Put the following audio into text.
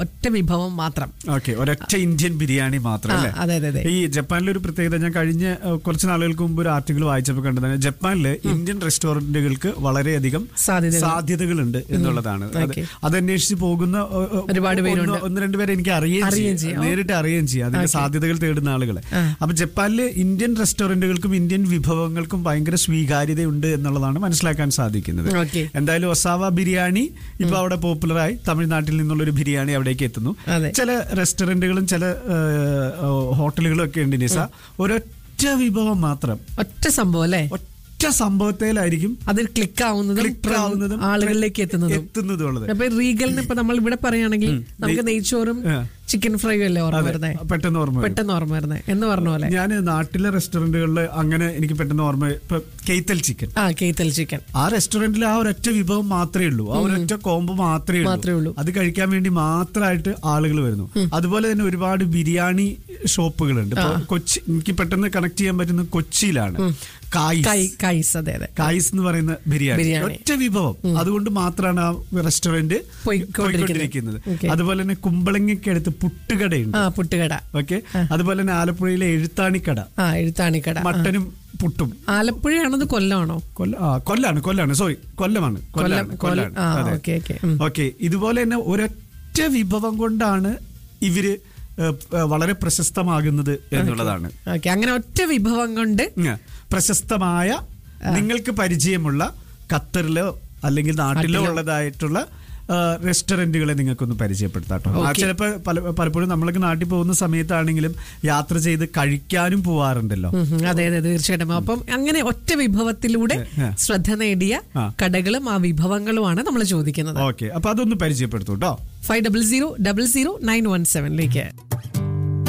ഒറ്റ വിഭവം മാത്രം ഓക്കെ ഒരൊറ്റ ഇന്ത്യൻ ബിരിയാണി മാത്രം ആ, അല്ലേ അതെ അതെ അതെ ഈ ജപ്പാനിലെ ഒരു പ്രത്യേകത ഞാൻ കഴിഞ്ഞ ഏഹ്, കുറച്ച് നാളുകൾക്ക് മുമ്പ് ഒരു ആർട്ടിക്കിൾ വായിച്ചപ്പോൾ കണ്ടതാണ് ജപ്പാനില് ഇന്ത്യൻ റെസ്റ്റോറന്റുകൾക്ക് വളരെയധികം സാധ്യതകൾ. സാധ്യതകളുണ്ട് എന്നുള്ളതാണ് അത് ഓക്കെ. അതന്വേഷിച്ച് പോകുന്ന ഏഹ്, ഏഹ്, ഒരുപാട് പേരുണ്ട്. ഒന്ന് ഒന്ന് രണ്ടുപേരെ എനിക്ക് അറിയുകയും അറിയുകയും ചെയ്യാം ചെയ്യാം. നേരിട്ട് അറിയുകയും ചെയ്യാം അതിന്റെ ഓക്കെ. സാധ്യതകൾ തേടുന്ന ആളുകളെ ആ. അപ്പൊ ജപ്പാനില് ഇന്ത്യൻ റെസ്റ്റോറന്റുകൾക്കും ഇന്ത്യൻ വിഭവങ്ങൾക്കും ഭയങ്കര സ്വീകാര്യതയുണ്ട് എന്നുള്ളതാണ് മനസ്സിലാക്കാൻ സാധിക്കുന്നത് ഓക്കെ. എന്തായാലും ഒസാവ ബിരിയാണി ഇപ്പൊ അവിടെ പോപ്പുലറായി തമിഴ്നാട്ടിൽ നിന്നുള്ള ഒരു ബിരിയാണി അവിടേക്ക് എത്തുന്നു അതെ. ചില റെസ്റ്റോറന്റുകളും ചില ഏഹ്, ഹോട്ടലുകളും ഒക്കെ ഉണ്ട് നിസ ഒരൊറ്റ വിഭവം മാത്രം ഒറ്റ സംഭവം അല്ലേ ഒറ്റ സംഭവത്തിലായിരിക്കും അതിൽ ക്ലിക്ക് ആവുന്നതും ക്ലിക്ക് ആവുന്നതും ആളുകളിലേക്ക് എത്തുന്നതും എത്തുന്നതും ഉള്ളത് അപ്പൊ റീഗലിന് ഇപ്പൊ നമ്മൾ ഇവിടെ പറയുകയാണെങ്കിൽ നമുക്ക് നെയ്ച്ചോറും ആ. ചിക്കൻ ഫ്രൈയും അല്ലേ ഓർമ്മ അതെ, വരുന്നേ പെട്ടെന്ന് ഓർമ്മ വരും. പെട്ടെന്ന് ഓർമ്മ വരുന്നേ എന്ന് പറഞ്ഞ പോലെ ഞാൻ നാട്ടിലെ റെസ്റ്റോറന്റുകളിൽ അങ്ങനെ എനിക്ക് പെട്ടെന്ന് ഓർമ്മ ഇപ്പൊ കെയ്ത്തൽ ചിക്കൻ ആ കേത്തൽ ചിക്കൻ ആ റെസ്റ്റോറന്റിൽ ആ ഒരൊറ്റ വിഭവം മാത്രമേ ഉള്ളൂ ആ ഒരൊറ്റ കോംബോ മാത്രമേ മാത്രമേ ഉള്ളൂ. അത് കഴിക്കാൻ വേണ്ടി മാത്രമായിട്ട് ആളുകൾ വരുന്നു അതുപോലെ തന്നെ ഒരുപാട് ബിരിയാണി ഷോപ്പുകളുണ്ട് ഇപ്പൊ കൊച്ചി എനിക്ക് പെട്ടെന്ന് കണക്ട് ചെയ്യാൻ പറ്റുന്ന കൊച്ചിയിലാണ് കായ്സ് കൈ കൈസ് അതെ അതെ കായ്സ് എന്ന് പറയുന്ന ബിരിയാണി ബിരിയാണി. ഒറ്റ വിഭവം അതുകൊണ്ട് മാത്രമാണ് ആ റെസ്റ്റോറന്റ് പോയിക്കൊണ്ടിരിക്കുന്നത്. Okay. അതുപോലെ തന്നെ കുമ്പളങ്ങയ്ക്കടുത്ത് പുട്ടുകടയുണ്ട് ആ പുട്ടുകട ഓക്കെ അതുപോലെ തന്നെ ആലപ്പുഴയിലെ എഴുത്താണിക്കട ആ എഴുത്താണിക്കട ആ. മട്ടനും പുട്ടും ആലപ്പുഴയാണത് കൊല്ലമാണോ കൊല്ല ആ കൊല്ലാണ് കൊല്ലാണ് സോറി കൊല്ലമാണ് കൊല്ലാണ് കൊല്ലം കൊല്ലാണ് ആ അതെ. ഓക്കെ ഓക്കെ ഉം. ഓക്കെ ഇതുപോലെ തന്നെ ഒരൊറ്റ വിഭവം കൊണ്ടാണ് ഇവര് ഏഹ്, ഏഹ്, വളരെ പ്രശസ്തമാകുന്നത് എന്നുള്ളതാണ് ഓക്കെ അങ്ങനെ ഒറ്റ വിഭവം കൊണ്ട് ഉം. പ്രശസ്തമായ നിങ്ങൾക്ക് പരിചയമുള്ള ഖത്തറിലോ അല്ലെങ്കിൽ നാട്ടിലോ ഉള്ളതായിട്ടുള്ള ആ, റെസ്റ്റോറന്റുകളെ നിങ്ങൾക്കൊന്ന് പരിചയപ്പെടുത്താട്ടോ ആ, Okay. ചിലപ്പോ പല പലപ്പോഴും നമ്മളൊക്കെ നാട്ടിൽ പോകുന്ന സമയത്താണെങ്കിലും യാത്ര ചെയ്ത് കഴിക്കാനും പോവാറുണ്ടല്ലോ ഉം, ഉം. അതെ അതെ തീർച്ചയായിട്ടും അപ്പം അങ്ങനെ ഒറ്റ വിഭവത്തിലൂടെ ആ. ശ്രദ്ധ നേടിയ ആ. കടകളും ആ വിഭവങ്ങളുമാണ് നമ്മൾ ചോദിക്കുന്നത് ഓക്കെ അപ്പൊ അതൊന്ന് പരിചയപ്പെടുത്തൂ കേട്ടോ five double zero double zero nine one സെവനിലേക്ക്